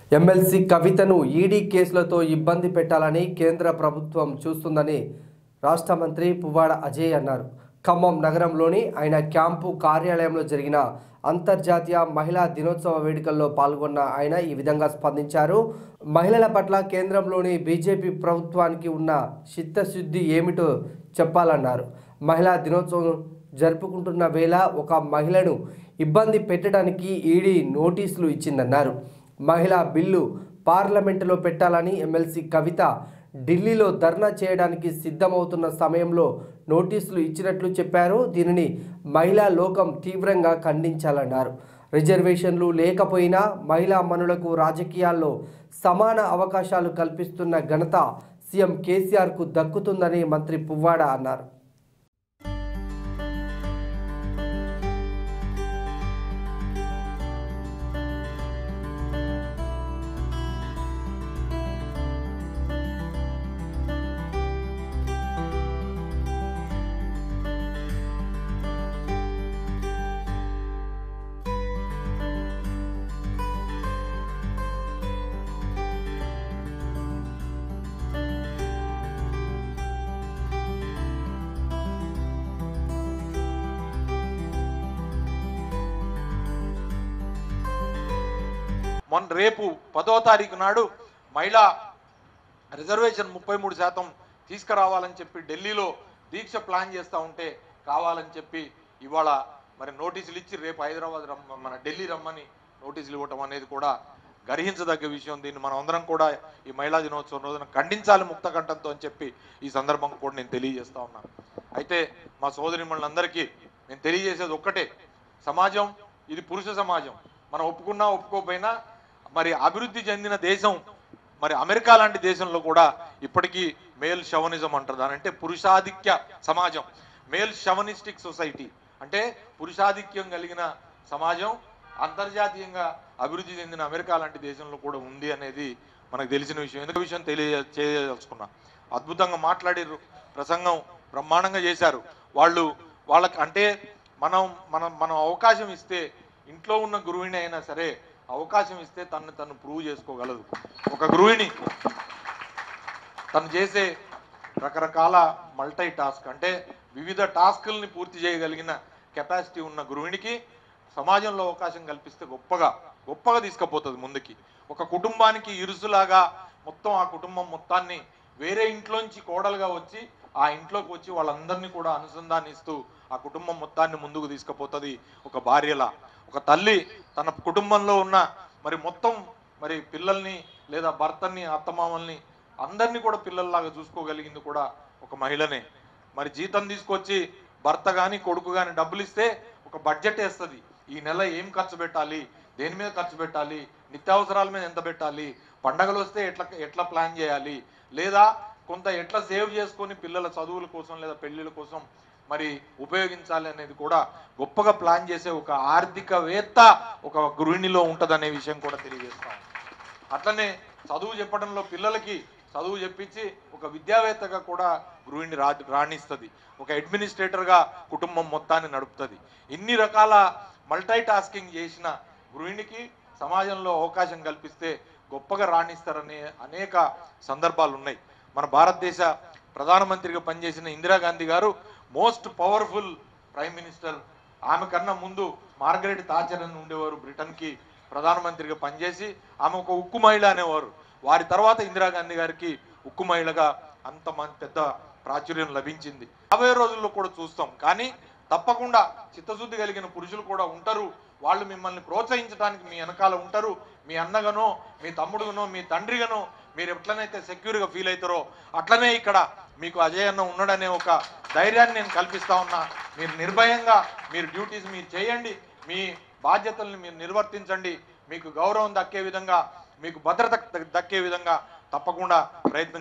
MLC కవితను ED కేసులతో ఇబ్బంది పెట్టాలని కేంద్ర ప్రభుత్వం చూస్తుందని రాష్ట్ర మంత్రి పువ్వాడ అజయ్ అన్నారు ఖమ్మం నగరంలోని ఆయన క్యాంపు కార్యాలయంలో జరిగిన అంతర్జాతీయ మహిళా దినోత్సవ వేడుకల్లో పాల్గొన్న ఆయన ఈ విధంగా స్పందించారు మహిళల పట్ల కేంద్రంలోని బీజేపీ ప్రభుత్వానికి ఉన్న చిత్తశుద్ధి ఏమిటో చెప్పాలన్నారు మహిళా దినోత్సవం జరుపుకుంటున్న వేళ ఒక మహిళను ఇబ్బంది పెట్టడానికి ఈడీ నోటీసులు ఇచ్చిందన్నారు మహిళా బిల్లు పార్లమెంటులో పెట్టాలని ఎమ్మెల్సీ కవిత ఢిల్లీలో ధర్నా చేయడానికి సిద్ధమవుతున్న సమయంలో నోటీసులు ఇచ్చినట్లు చెప్పారు దీనిని మహిళా లోకం తీవ్రంగా ఖండించాలన్నారు రిజర్వేషన్లు లేకపోయినా మహిళా మనులకు రాజకీయాల్లో సమాన అవకాశాలు కల్పిస్తున్న ఘనత సీఎం కేసీఆర్కు దక్కుతుందని మంత్రి పువ్వాడ అన్నారు మొన్న రేపు పదో తారీఖు నాడు మహిళా రిజర్వేషన్ ముప్పై మూడు శాతం తీసుకురావాలని చెప్పి ఢిల్లీలో దీక్ష ప్లాన్ చేస్తూ ఉంటే కావాలని చెప్పి ఇవాళ మరి నోటీసులు ఇచ్చి రేపు హైదరాబాద్ రమ్మ మన ఢిల్లీ రమ్మని నోటీసులు ఇవ్వటం అనేది కూడా గర్హించదగ్గ విషయం దీన్ని మనం అందరం కూడా ఈ మహిళా దినోత్సవం రోజున ఖండించాలి ముక్త కంఠంతో అని చెప్పి ఈ సందర్భం కూడా నేను తెలియజేస్తా ఉన్నాను అయితే మా సోదరి అందరికీ నేను తెలియజేసేది ఒక్కటే సమాజం ఇది పురుష సమాజం మనం ఒప్పుకున్నా ఒప్పుకోకపోయినా మరి అభివృద్ధి చెందిన దేశం మరి అమెరికా లాంటి దేశంలో కూడా ఇప్పటికీ మేల్ షవనిజం అంటారు దాని అంటే పురుషాధిక్య సమాజం మేల్ షవనిస్టిక్ సొసైటీ అంటే పురుషాధిక్యం కలిగిన సమాజం అంతర్జాతీయంగా అభివృద్ధి చెందిన అమెరికా లాంటి దేశంలో కూడా ఉంది అనేది మనకు తెలిసిన విషయం ఎందుకు విషయం తెలియ చేయదలుచుకున్నా అద్భుతంగా మాట్లాడారు ప్రసంగం బ్రహ్మాండంగా చేశారు వాళ్ళు వాళ్ళకి అంటే మనం మనం మనం అవకాశం ఇస్తే ఇంట్లో ఉన్న గృహిణి అయినా సరే అవకాశం ఇస్తే తను తను ప్రూవ్ చేసుకోగలదు ఒక గృహిణి తను చేసే రకరకాల మల్టీ టాస్క్ అంటే వివిధ టాస్కుల్ని పూర్తి చేయగలిగిన కెపాసిటీ ఉన్న గృహిణికి సమాజంలో అవకాశం కల్పిస్తే గొప్పగా గొప్పగా తీసుకుపోతుంది ముందుకి ఒక కుటుంబానికి ఇరుసులాగా మొత్తం ఆ కుటుంబం మొత్తాన్ని వేరే ఇంట్లోంచి కోడలుగా వచ్చి ఆ ఇంట్లోకి వచ్చి వాళ్ళందరినీ కూడా అనుసంధానిస్తూ ఆ కుటుంబం మొత్తాన్ని ముందుకు తీసుకుపోతుంది ఒక భార్యలా ఒక తల్లి తన కుటుంబంలో ఉన్న మరి మొత్తం మరి పిల్లల్ని లేదా భర్తని అత్తమామల్ని అందరినీ కూడా పిల్లల్లాగా చూసుకోగలిగింది కూడా ఒక మహిళనే మరి జీతం తీసుకొచ్చి భర్త కానీ కొడుకు కానీ డబ్బులు ఇస్తే ఒక బడ్జెట్ వేస్తుంది ఈ నెల ఏం ఖర్చు పెట్టాలి దేని మీద ఖర్చు పెట్టాలి నిత్యావసరాల మీద ఎంత పెట్టాలి పండగలు వస్తే ఎట్లా ఎట్లా ప్లాన్ చేయాలి లేదా కొంత ఎట్లా సేవ్ చేసుకొని పిల్లల చదువుల కోసం లేదా పెళ్లిళ్ళ కోసం మరి ఉపయోగించాలి అనేది కూడా గొప్పగా ప్లాన్ చేసే ఒక ఆర్థికవేత్త ఒక గృహిణిలో ఉంటదనే విషయం కూడా తెలియజేస్తాం అట్లనే చదువు చెప్పడంలో పిల్లలకి చదువు చెప్పించి ఒక విద్యావేత్తగా కూడా గృహిణి రా రాణిస్తుంది ఒక అడ్మినిస్ట్రేటర్గా కుటుంబం మొత్తాన్ని నడుపుతుంది ఇన్ని రకాల మల్టీ టాస్కింగ్ చేసిన గృహిణికి సమాజంలో అవకాశం కల్పిస్తే గొప్పగా రాణిస్తారనే అనేక సందర్భాలు ఉన్నాయి మన భారతదేశ ప్రధానమంత్రిగా పనిచేసిన ఇందిరాగాంధీ గారు మోస్ట్ పవర్ఫుల్ ప్రైమ్ మినిస్టర్ ఆమె కన్నా ముందు మార్గరెట్ తాచర్ అని ఉండేవారు బ్రిటన్కి ప్రధానమంత్రిగా పనిచేసి ఆమె ఒక ఉక్కు మహిళ అనేవారు వారి తర్వాత ఇందిరాగాంధీ గారికి ఉక్కు మహిళగా అంత మంది పెద్ద ప్రాచుర్యం లభించింది రాబోయే రోజుల్లో కూడా చూస్తాం కానీ తప్పకుండా చిత్తశుద్ధి కలిగిన పురుషులు కూడా ఉంటారు వాళ్ళు మిమ్మల్ని ప్రోత్సహించడానికి మీ వెనకాల ఉంటారు మీ అన్నగానో మీ తమ్ముడుగానో మీ తండ్రిగానో మీరు ఎట్లనైతే సెక్యూర్గా ఫీల్ అవుతారో అట్లనే ఇక్కడ మీకు అజయ్ అన్న ఉన్నాడనే ఒక ధైర్యాన్ని నేను కల్పిస్తా ఉన్నా మీరు నిర్భయంగా మీరు డ్యూటీస్ మీరు చేయండి మీ బాధ్యతల్ని మీరు నిర్వర్తించండి మీకు గౌరవం దక్కే విధంగా మీకు భద్రత దక్కే విధంగా తప్పకుండా ప్రయత్నం